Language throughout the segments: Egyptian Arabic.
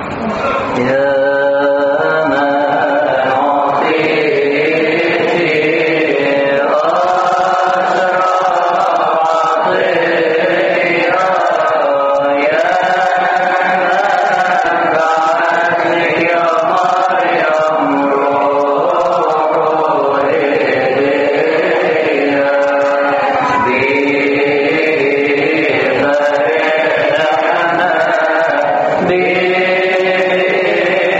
Yeah.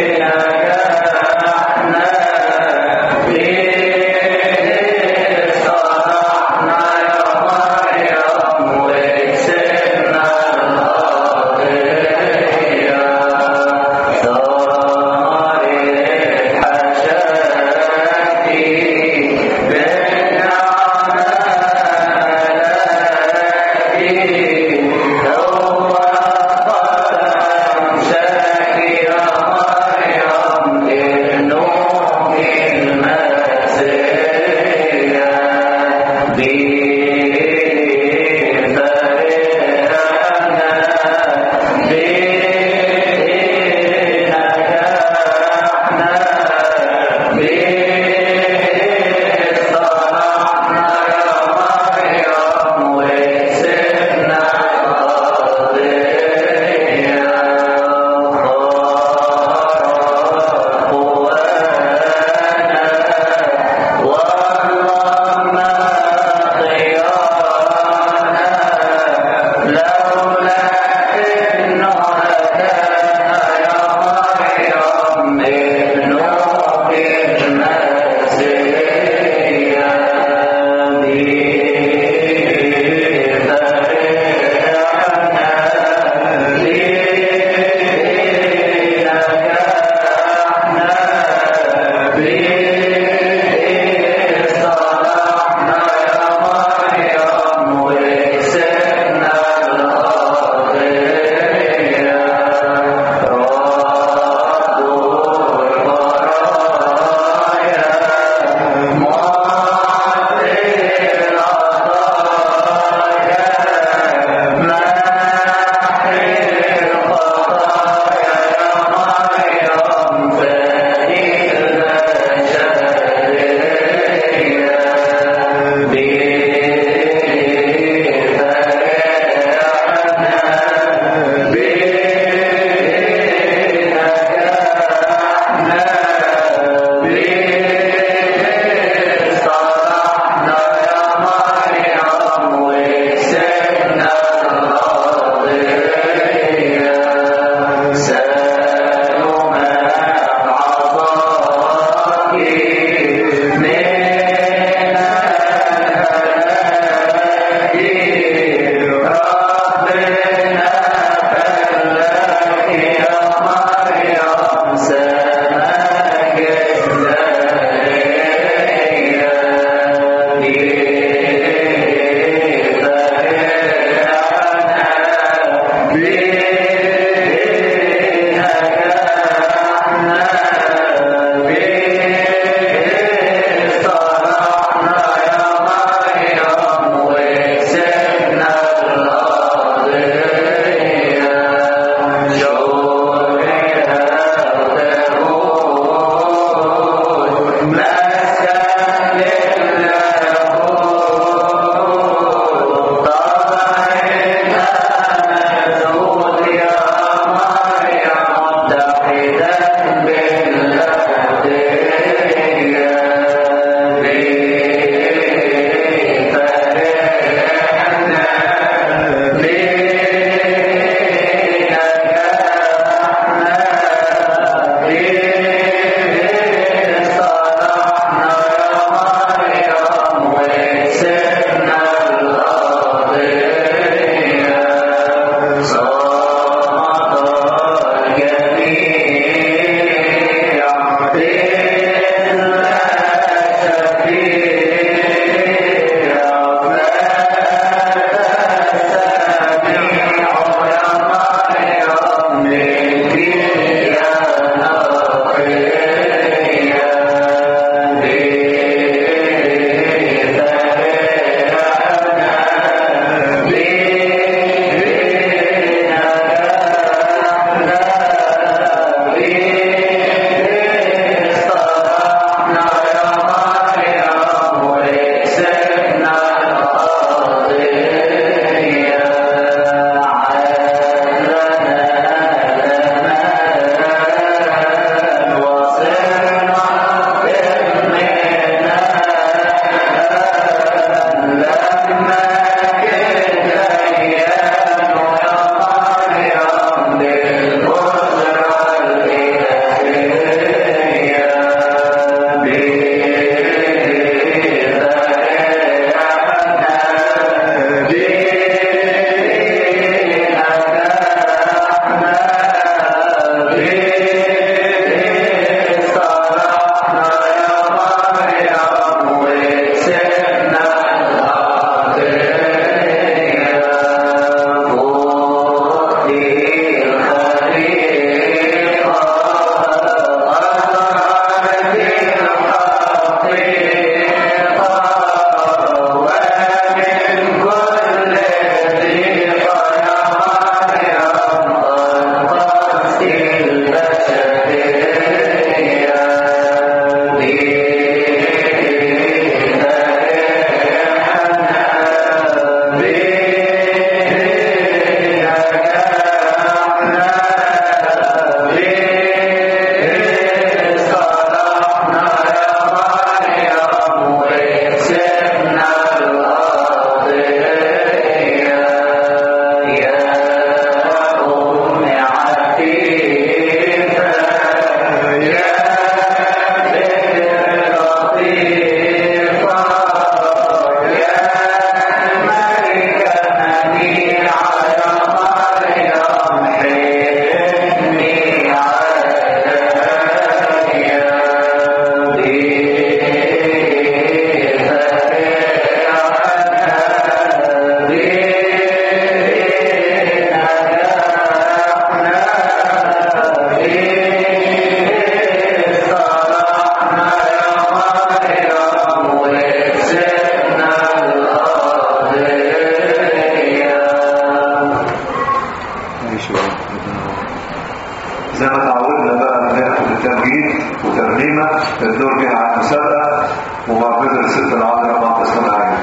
زي ما تعودنا بقى بناخد التمجيد وترنيمة الدور بيها على المسابقة ومعبدة الست العذراء مع تسلم العين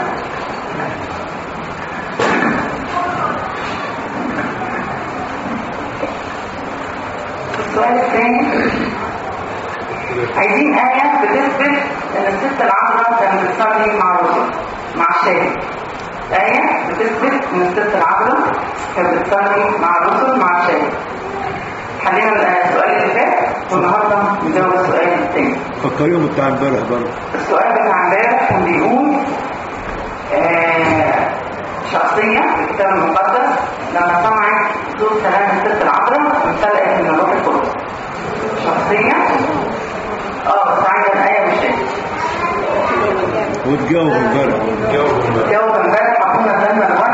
السؤال الثاني عايزين آية بتثبت إن الست العذراء كانت بتصلي مع الرسل مع الشاهد آية بتثبت إن الست العذراء كانت بتصلي مع الرسل مع الشاهد حلينا السؤال اللي فات والنهارده نجاوب السؤال الثاني فكريهم بتاع امبارح برضه السؤال بتاع امبارح كان بيقول آه، شخصية في الكتاب المقدس لما سمعت صوت كلام الست العذراء امتلأت من الروح القدس شخصية اه بس عايزة الآية مش وتجاوب امبارح جاوب امبارح اخونا سلمى الورد